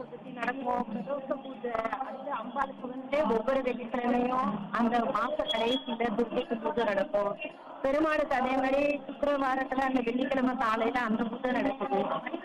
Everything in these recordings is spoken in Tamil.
சதுர்த்தி நடக்கும் பிரதோஷ பூஜை அடுத்து அம்பாளுக்கு வந்து ஒவ்வொரு வெள்ளிக்கிழமையும் அந்த மாச கடைசியில துர்க்கைக்கு பூஜை நடக்கும் பெருமாளுக்கு அதே மாதிரி சுக்கிரவாரத்துல அந்த வெள்ளிக்கிழமை காலையில அந்த பூஜை நடக்குது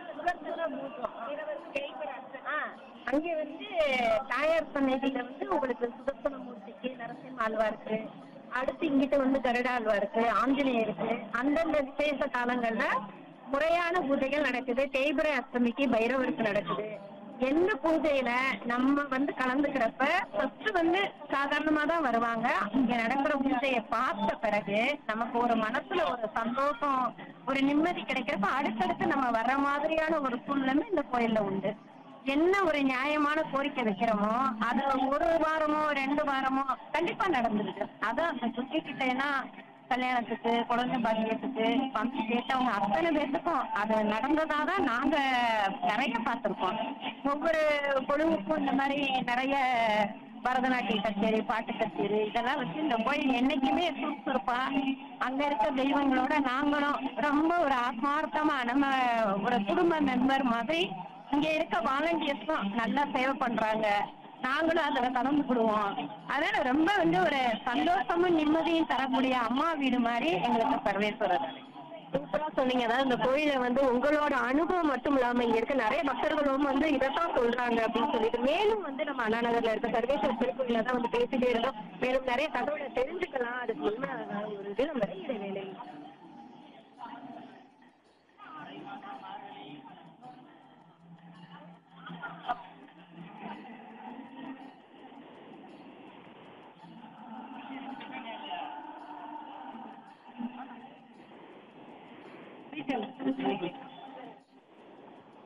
ஆ, அங்கே வந்து தாயார் சன்னதியில வந்து உங்களுக்கு சுதர்சன மூர்த்திக்கு நரசிம்ம ஆழ்வாருக்கு அடுத்து இங்கிட்ட வந்து கருடாழ்வாருக்கு ஆஞ்சநேயருக்கு அந்தந்த விசேஷ காலங்கள்ல முறையான பூஜைகள் நடக்குது தேய்பிரை அஷ்டமிக்கு பைரவருக்கு நடக்குது எந்த பூஜையில நம்ம வந்து கலந்துக்கிறப்ப ஃபர்ஸ்ட் வந்து சாதாரணமா தான் வருவாங்க இங்க நடக்கிற பூஜையை பார்த்த பிறகு நமக்கு ஒரு மனசுல ஒரு சந்தோஷம் ஒரு நிம்மதி கிடைக்கிறப்ப அடுத்தடுத்து நம்ம வர்ற மாதிரியான ஒரு சூழ்நிலை இந்த கோயில்ல உண்டு என்ன ஒரு நியாயமான கோரிக்கை வைக்கிறோமோ அது ஒரு வாரமோ ரெண்டு வாரமோ கண்டிப்பா நடந்துருக்கு அதான் அந்த சுத்தி கிட்டேனா கல்யாணத்துக்கு குழந்தை பாக்கியத்துக்கு வந்து கேட்டவங்க அத்தனை பேர்த்துக்கும் அது நடந்ததாதான் நாங்க நிறைய பார்த்திருக்கோம் ஒவ்வொரு குழுவுக்கும் இந்த மாதிரி நிறைய பரதநாட்டிய கச்சேரி பாட்டு கச்சேரி இதெல்லாம் வச்சு இந்த கோயில் என்னைக்குமே சுறுசுறுப்பா அங்க இருக்க தெய்வங்களோட நாங்களும் ரொம்ப ஒரு ஆத்மார்த்தமா நம்ம ஒரு குடும்ப மெம்பர் மாதிரி இங்க இருக்க வாலண்டியர்ஸும் நல்லா சேவை பண்றாங்க நாங்களும் அதுல கலந்துக்கிடுவோம் அதனால ரொம்ப வந்து ஒரு சந்தோஷமும் நிம்மதியும் தரக்கூடிய அம்மா வீடு மாதிரி எங்களுக்கு சர்வேஸ்வரர் சூப்பரா சொன்னீங்க அதாவது இந்த கோயில வந்து உங்களோட அனுபவம் மட்டும் இல்லாம இங்க இருக்க நிறைய பக்தர்களும் வந்து இதைத்தான் சொல்றாங்க அப்படின்னு சொல்லிட்டு மேலும் வந்து நம்ம அண்ணா நகர்ல இருக்க சர்வேஸ்வர திருக்கோயில தான் வந்து பேசிட்டே இருந்தோம் மேலும் நிறைய தகவலை தெரிஞ்சுக்கலாம் அதுக்கு முன்னாடி ஒரு இது நம்ம இடைவேளை